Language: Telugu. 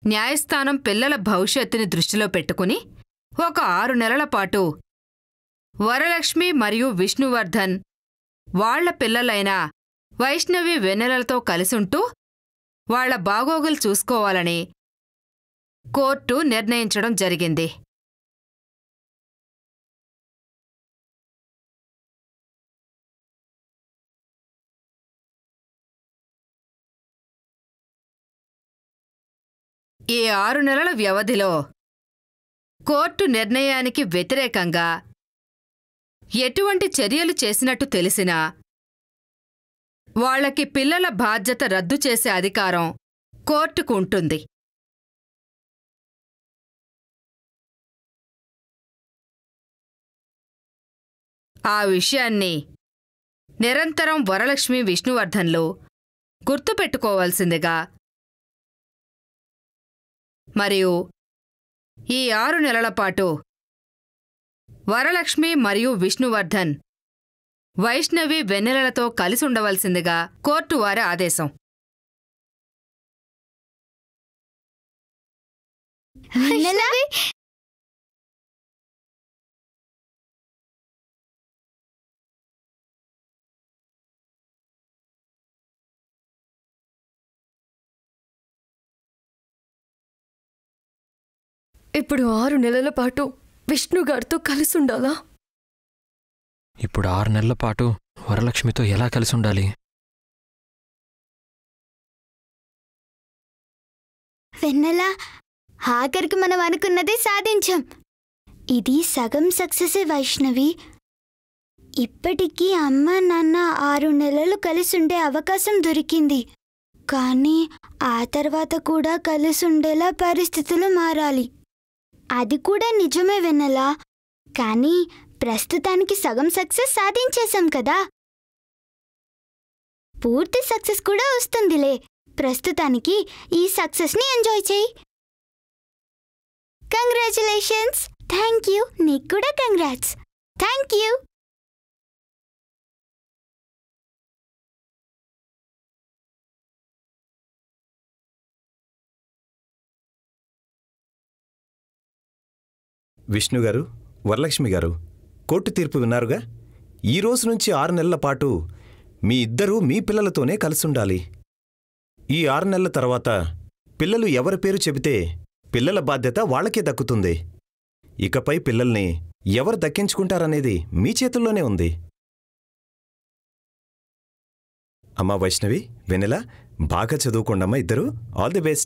న్యాయస్థానం పిల్లల భవిష్యత్తుని దృష్టిలో పెట్టుకుని ఒక ఆరు నెలల పాటు వరలక్ష్మి మరియు విష్ణువర్ధన్ వాళ్ళ పిల్లలైన వైష్ణవి వెన్నెలలతో కలిసుంటూ వాళ్ళ బాగోగులు చూసుకోవాలని కోర్టు నిర్ణయించడం జరిగింది ఈ ఆరు నెలల వ్యవధిలో కోర్టు నిర్ణయానికి వ్యతిరేకంగా ఎటువంటి చర్యలు చేసినట్టు తెలిసినా వాళ్ళకి పిల్లల బాధ్యత రద్దు చేసే అధికారం కోర్టుకు ఉంటుంది ఆ విషయాన్ని నిరంతరం వరలక్ష్మి విష్ణువర్ధన్లు గుర్తుపెట్టుకోవాల్సిందిగా మరియు ఈ ఆరు నెలల పాటు వరలక్ష్మి మరియు విష్ణువర్ధన్ వైష్ణవి వెన్నెలలతో కలిసి ఉండవలసిందిగా కోర్టు వారి ఆదేశం వైష్ణవి ఇప్పుడు ఆరు నెలల పాటు విష్ణు గారితో కలిసి ఉండాలా ఇప్పుడు ఆరు నెలల పాటు వరలక్ష్మితో ఎలా కలిసి ఉండాలి వెన్నెల ఆఖరికి మనం అనుకున్నదే సాధించాం ఇది సగం సక్సెస్ వైష్ణవి ఇప్పటికీ అమ్మ నాన్న ఆరు నెలలు కలిసి ఉండే అవకాశం దొరికింది కానీ ఆ తర్వాత కూడా కలిసి ఉండేలా పరిస్థితులు మారాలి అది కూడా నిజమే వెన్నెలా కానీ ప్రస్తుతానికి సగం సక్సెస్ సాధించేశాం కదా పూర్తి సక్సెస్ కూడా వస్తుందిలే ప్రస్తుతానికి ఈ సక్సెస్ని ఎంజాయ్ చేయి కంగ్రాచులేషన్స్ థ్యాంక్ యూ నీకు కూడా కంగ్రాట్స్ థ్యాంక్ యూ విష్ణు గారు వరలక్ష్మి గారు కోర్టు తీర్పు విన్నారుగా ఈ రోజు నుంచి ఆరు నెలల పాటు మీ ఇద్దరూ మీ పిల్లలతోనే కలిసుండాలి ఈ ఆరు నెలల తర్వాత పిల్లలు ఎవరి పేరు చెబితే పిల్లల బాధ్యత వాళ్ళకే దక్కుతుంది ఇకపై పిల్లల్ని ఎవరు దక్కించుకుంటారనేది మీ చేతుల్లోనే ఉంది అమ్మా వైష్ణవి వెనెల బాగా చదువుకోండమ్మా ఇద్దరు ఆల్ ది బెస్ట్